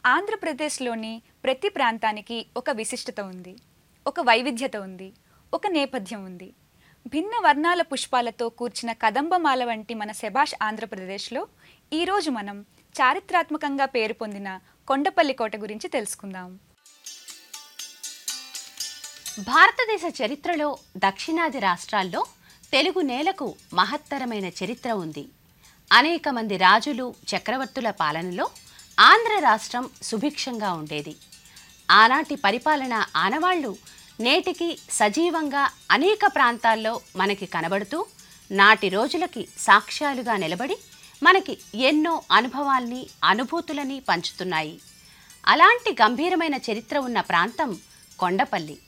ఆంధ్రప్రదేశ్లోని ప్రతి ప్రాంతానికి ఒక విశిష్టత ఉంది ఒక వైవిధ్యత ఉంది ఒక నేపథ్యం ఉంది భిన్న వర్ణాల పుష్పాలతో కూర్చిన కదంబమాల వంటి మన శభాష్ ఆంధ్రప్రదేశ్లో ఈరోజు మనం చారిత్రాత్మకంగా పేరు పొందిన కొండపల్లి కోట గురించి తెలుసుకుందాం భారతదేశ చరిత్రలో దక్షిణాది రాష్ట్రాల్లో తెలుగు నేలకు మహత్తరమైన చరిత్ర ఉంది అనేక మంది రాజులు చక్రవర్తుల పాలనలో ఆంధ్ర రాష్ట్రం సుభిక్షంగా ఉండేది ఆనాటి పరిపాలన ఆనవాళ్లు నేటికి సజీవంగా అనేక ప్రాంతాల్లో మనకి కనబడుతూ నాటి రోజులకి సాక్ష్యాలుగా నిలబడి మనకి ఎన్నో అనుభవాల్ని అనుభూతులని పంచుతున్నాయి అలాంటి గంభీరమైన చరిత్ర ఉన్న ప్రాంతం కొండపల్లి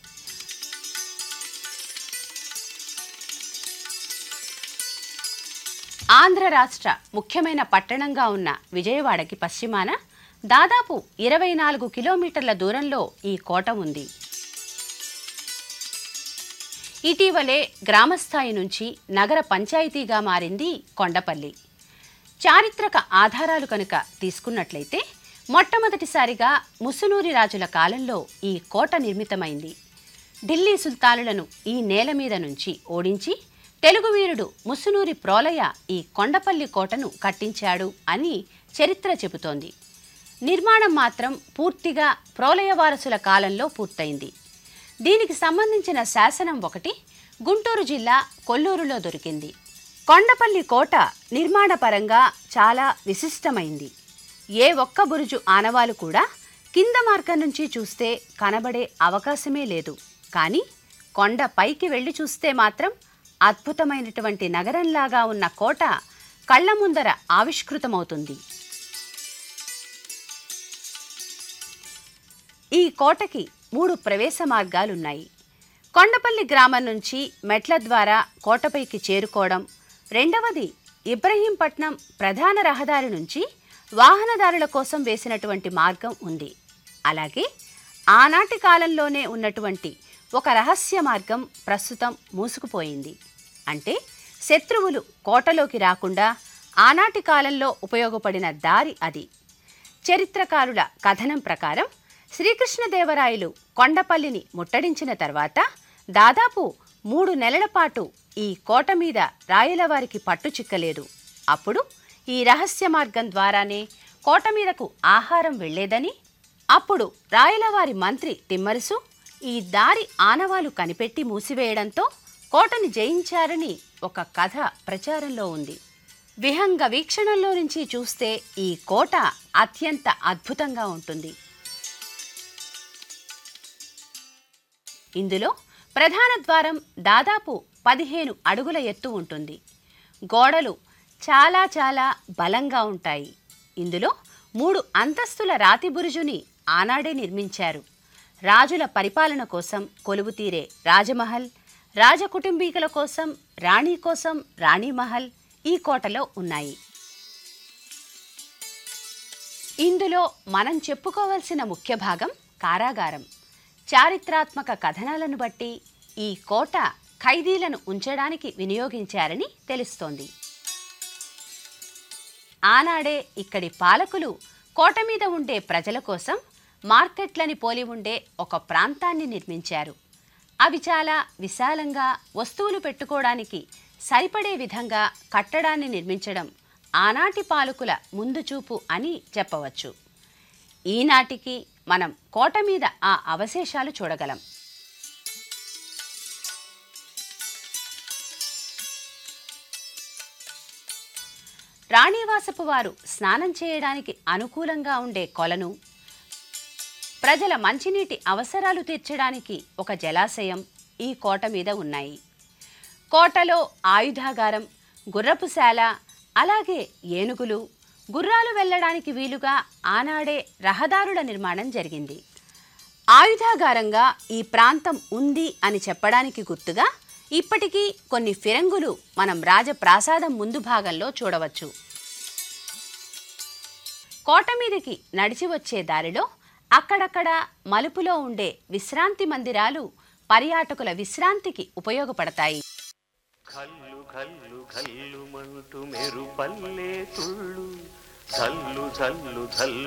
ఆంధ్ర రాష్ట్ర ముఖ్యమైన పట్టణంగా ఉన్న విజయవాడకి పశ్చిమాన దాదాపు ఇరవై నాలుగు కిలోమీటర్ల దూరంలో ఈ కోట ఉంది ఇటీవలే గ్రామస్థాయి నుంచి నగర పంచాయతీగా మారింది కొండపల్లి చారిత్రక ఆధారాలు కనుక తీసుకున్నట్లయితే మొట్టమొదటిసారిగా ముసునూరి రాజుల కాలంలో ఈ కోట నిర్మితమైంది ఢిల్లీ సుల్తానులను ఈ నేల మీద నుంచి ఓడించి తెలుగు వీరుడు ముసునూరి ప్రోలయ ఈ కొండపల్లి కోటను కట్టించాడు అని చరిత్ర చెబుతోంది నిర్మాణం మాత్రం పూర్తిగా ప్రోలయ వారసుల కాలంలో పూర్తయింది దీనికి సంబంధించిన శాసనం ఒకటి గుంటూరు జిల్లా కొల్లూరులో దొరికింది కొండపల్లి కోట నిర్మాణపరంగా చాలా విశిష్టమైంది ఏ ఒక్క బురుజు ఆనవాలు కూడా కింద మార్గం నుంచి చూస్తే కనబడే అవకాశమే లేదు కానీ కొండ పైకి వెళ్ళి చూస్తే మాత్రం అద్భుతమైనటువంటి నగరంలాగా ఉన్న కోట కళ్ళ ముందర ఆవిష్కృతమవుతుంది ఈ కోటకి మూడు ప్రవేశ మార్గాలున్నాయి కొండపల్లి గ్రామం నుంచి మెట్ల ద్వారా కోటపైకి చేరుకోవడం రెండవది ఇబ్రహీంపట్నం ప్రధాన రహదారి నుంచి వాహనదారుల కోసం వేసినటువంటి మార్గం ఉంది అలాగే ఆనాటి కాలంలోనే ఉన్నటువంటి ఒక రహస్య మార్గం ప్రస్తుతం మూసుకుపోయింది అంటే శత్రువులు కోటలోకి రాకుండా ఆనాటి కాలంలో ఉపయోగపడిన దారి అది చరిత్రకారుల కథనం ప్రకారం శ్రీకృష్ణదేవరాయలు కొండపల్లిని ముట్టడించిన తర్వాత దాదాపు మూడు నెలల పాటు ఈ కోట మీద రాయలవారికి పట్టు చిక్కలేదు అప్పుడు ఈ రహస్య మార్గం ద్వారానే కోట మీదకు ఆహారం వెళ్లేదని అప్పుడు రాయలవారి మంత్రి తిమ్మరుసు ఈ దారి ఆనవాలు కనిపెట్టి మూసివేయడంతో కోటని జయించారని ఒక కథ ప్రచారంలో ఉంది విహంగ వీక్షణంలో నుంచి చూస్తే ఈ కోట అత్యంత అద్భుతంగా ఉంటుంది ఇందులో ప్రధాన ద్వారం దాదాపు పదిహేను అడుగుల ఎత్తు ఉంటుంది గోడలు చాలా చాలా బలంగా ఉంటాయి ఇందులో మూడు అంతస్తుల రాతి బురుజుని ఆనాడే నిర్మించారు రాజుల పరిపాలన కోసం కొలువు తీరే రాజమహల్ రాజకుటుంబీకుల కోసం రాణి కోసం రాణిమహల్ ఈ కోటలో ఉన్నాయి ఇందులో మనం చెప్పుకోవలసిన ముఖ్య భాగం కారాగారం చారిత్రాత్మక కథనాలను బట్టి ఈ కోట ఖైదీలను ఉంచడానికి వినియోగించారని తెలుస్తోంది ఆనాడే ఇక్కడి పాలకులు కోట మీద ఉండే ప్రజల కోసం మార్కెట్లని పోలి ఉండే ఒక ప్రాంతాన్ని నిర్మించారు అవి చాలా విశాలంగా వస్తువులు పెట్టుకోవడానికి సరిపడే విధంగా కట్టడాన్ని నిర్మించడం ఆనాటి పాలకుల ముందు చూపు అని చెప్పవచ్చు ఈనాటికి మనం కోట మీద ఆ అవశేషాలు చూడగలం రాణివాసపు వారు స్నానం చేయడానికి అనుకూలంగా ఉండే కొలను ప్రజల మంచినీటి అవసరాలు తీర్చడానికి ఒక జలాశయం ఈ కోట మీద ఉన్నాయి కోటలో ఆయుధాగారం గుర్రపుశాల అలాగే ఏనుగులు గుర్రాలు వెళ్ళడానికి వీలుగా ఆనాడే రహదారుల నిర్మాణం జరిగింది ఆయుధాగారంగా ఈ ప్రాంతం ఉంది అని చెప్పడానికి గుర్తుగా ఇప్పటికీ కొన్ని ఫిరంగులు మనం రాజప్రాసాదం ముందు భాగంలో చూడవచ్చు కోట మీదకి నడిచి వచ్చే దారిలో అక్కడక్కడ మలుపులో ఉండే విశ్రాంతి మందిరాలు పర్యాటకుల విశ్రాంతికి ఉపయోగపడతాయి కల్లు కల్లు కల్లు మంటూ మెరుపల్లే తుళ్ళు జల్లు జల్లు జల్లు